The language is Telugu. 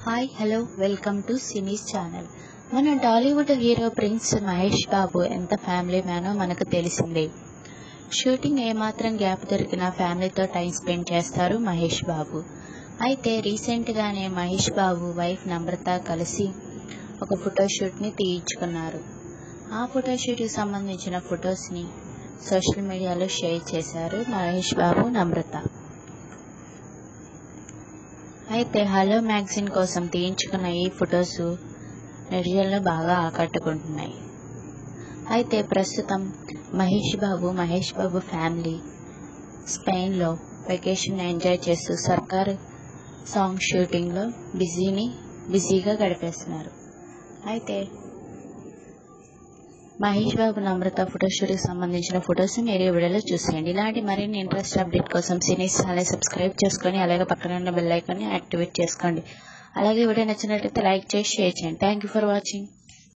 హాయ్ హలో వెల్కమ్ టు సినీస్ ఛానల్ మన Tollywood hero prince Mahesh Babu ఎంత ఫ్యామిలీ మ్యానో మనకు తెలిసిందే షూటింగ్ ఏమాత్రం గ్యాప్ దొరికినా ఫ్యామిలీతో టైం స్పెండ్ చేస్తారు మహేష్ బాబు అయితే రీసెంట్గానే మహేష్ బాబు వైఫ్ నమ్రత కలిసి ఒక ఫోటోషూట్ని తీయించుకున్నారు ఆ ఫోటోషూట్కి సంబంధించిన ఫొటోస్ని సోషల్ మీడియాలో షేర్ చేశారు మహేష్ బాబు నమ్రత అయితే హలో మ్యాగజైన్ కోసం తీయించుకున్న ఈ ఫొటోస్ నెటిజన్లు బాగా ఆకట్టుకుంటున్నాయి అయితే ప్రస్తుతం మహేష్ బాబు మహేష్ బాబు ఫ్యామిలీ స్పెయిన్లో వెకేషన్ ఎంజాయ్ చేస్తూ సర్కార్ సాంగ్ షూటింగ్లో బిజీని బిజీగా గడిపేస్తున్నారు అయితే మహేష్ బాబు నమ్రత ఫోటోషూట్కి సంబంధించిన ఫొటోస్ మీరు ఈ వీడియోలో చూసేయండి ఇలాంటి మరిన్ని ఇంట్రెస్ట్ అప్డేట్ కోసం సినీస్ ఛానల్ సబ్స్క్రైబ్ చేసుకొని అలాగే పక్కన ఉన్న బెల్ ఐకాన్ని యాక్టివేట్ చేసుకోండి అలాగే వీడియో నచ్చినట్లయితే లైక్ చేసి షేర్ చేయండి థ్యాంక్ యూ ఫర్ వాచింగ్